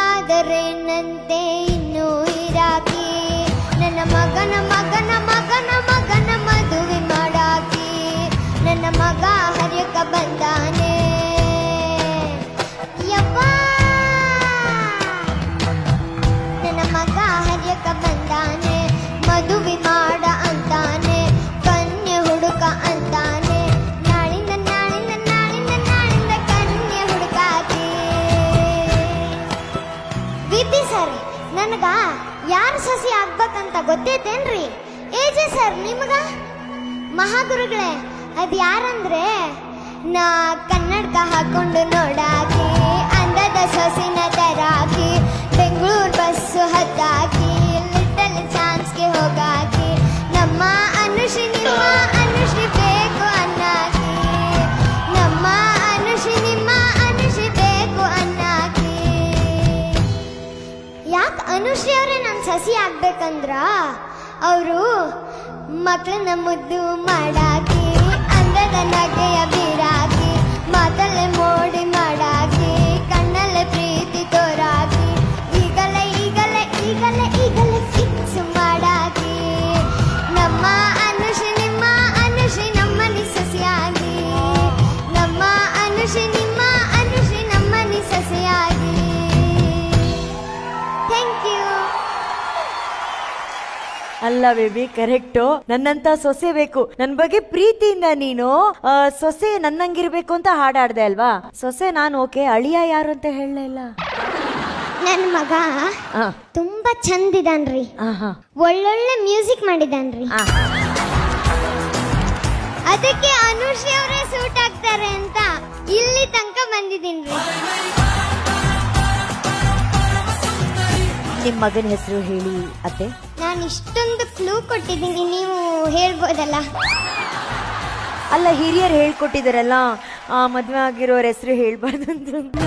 ಮದುವೆಯಾದರೇನಂತೆ ಇನ್ನು ಇರಾಕಿ ನನ್ನ ಮಗನ ಮಗನ ಮಗನ ಮಗನ ಮದುವೆ ಮಾಡಾಕಿ ನನ್ನ ಮಗ ಹರಿಯಕ ಬಂದಾನೆ ಯವ್ವಾ ನನ್ನ ಮಗ ಹರಿಯಕ ಬಂದಾನೆ ಮದುವೆ ಮಾಡ ಅಂತಾನೆ ಕನ್ಯೆ ಹುಡುಕ ಅಂತಾನೆ ನಾಳಿಂದ ನಾಳಿಂದ ನಾಳಿಂದ ನಾಳಿಂದ ಕನ್ಯೆ ಹುಡುಕಾತಿ ವಿಪಿ ಸರ್ ನನಗ ಯಾರು ಸಸಿ ಆಗ್ಬೇಕಂತ ಗೊತ್ತೈತೇನ್ರಿ ಏಜೆ ಸರ್ ನಿಮಗ ಮಹಾಗುರುಗಳೇ ಅದ್ ಯಾರಂದ್ರೆ ನಾ ಕನ್ನಡಕ ಹಾಕೊಂಡು ನೋಡಾಕಿ ಅಂದದ ಸೊಸಿನ ತರಾಕಿ ಬೆಂಗಳೂರು ಬಸ್ಸು ಹತ್ತಾಕಿ ಲಿಟಲ್ ಚಾನ್ಸ್ಗೆ ಹೋಗಾಕಿ ನಮ್ಮ ಅನುಶ್ರೀ ನಿಮ್ಮ ಅನುಶ್ರೀ ಬೇಕು ಅನ್ನಾಕಿ ನಮ್ಮ ಅನುಶ್ರೀ ನಿಮ್ಮ ಅನುಶ್ರೀ ಬೇಕು ಅನ್ನಾಕಿ ಯಾಕೆ ಅನುಶ್ರೀ ಅವರೇ ನನ್ನ ಸಸಿ ಆಗ್ಬೇಕಂದ್ರ ಅವರು ಮಕ್ಕಳನ್ನ ಮುದ್ದು ಮಾಡಾಕಿ ಅಂದದ ನಗೆಯ ಬೀರಾಕಿ ಮಾತಲ್ಲೇ ಮೋಡಿ ಮಾಡಾಕಿ ಕಣ್ಣಲ್ಲೇ ಪ್ರೀತಿ ತೋರಾಕಿ ಈಗಲೇ ಈಗಲೇ ಈಗಲೇ ಈಗಲೇ ಫಿಕ್ಸ್ ಮಾಡಾಕಿ ನಮ್ಮ ಅನುಶ್ರೀ ನಿಮ್ಮ ಅನುಶ್ರೀ ನಮ್ಮನಿ ಸಸಿಯಾಗಿ ನಮ್ಮ ಅನುಶ್ರೀ ನಿಮ್ಮ ಅನುಶ್ರೀ ನಮ್ಮನಿ ಸಸಿಯಾಗಿ ಥ್ಯಾಂಕ್ ಯು ಅಲ್ಲ ಬೇಬಿ ಕರೆಕ್ಟು ನನ್ನಂತ ಸೊಸೆ ಬೇಕು ನನ್ ಬಗ್ಗೆ ಪ್ರೀತಿಯಿಂದ ನೀನು ಆ, ಸೊಸೆ ನನ್ನಂಗಿರ್ಬೇಕು ಅಂತ ಹಾಡಾಡ್ದೆ ಅಲ್ವಾ ಸೊಸೆ ನಾನು ಓಕೆ ಅಳಿಯ ಯಾರು ಅಂತ ಹೇಳಲೇ ಇಲ್ಲ ನನ್ನ ಮಗ ಆ, ತುಂಬಾ ಚಂದ ಇದಾನ್ರಿ ಆಹಾ, ಒಳ್ಳೊಳ್ಳೆ ಮ್ಯೂಸಿಕ್ ಮಾಡಿದಾನ್ರಿ ಆ. ಅದಕ್ಕೆ ಅನುಶ್ರೀ ಅವರೇ ಸೂಟ್ ಆಗ್ತಾರೆ ಅಂತ ಇಲ್ಲಿ ತನಕ ಬಂದಿದ್ದೀನ್ರಿ ನಿಮ್ ಮಗನ ಹೆಸರು ಹೇಳಿ ಅತ್ತೆ ನಾನು ಇಷ್ಟೊಂದು ಕ್ಲೂ ಕೊಟ್ಟಿದ್ದೀನಿ ನೀವು ಹೇಳ್ಬೋದಲ್ಲ ಅಲ್ಲ ಹಿರಿಯರು ಹೇಳ್ಕೊಟ್ಟಿದಾರಲ್ಲ ಆ, ಮದ್ವೆ ಆಗಿರೋರ ಹೆಸರು ಹೇಳ್ಬಾರ್ದು ಅಂತ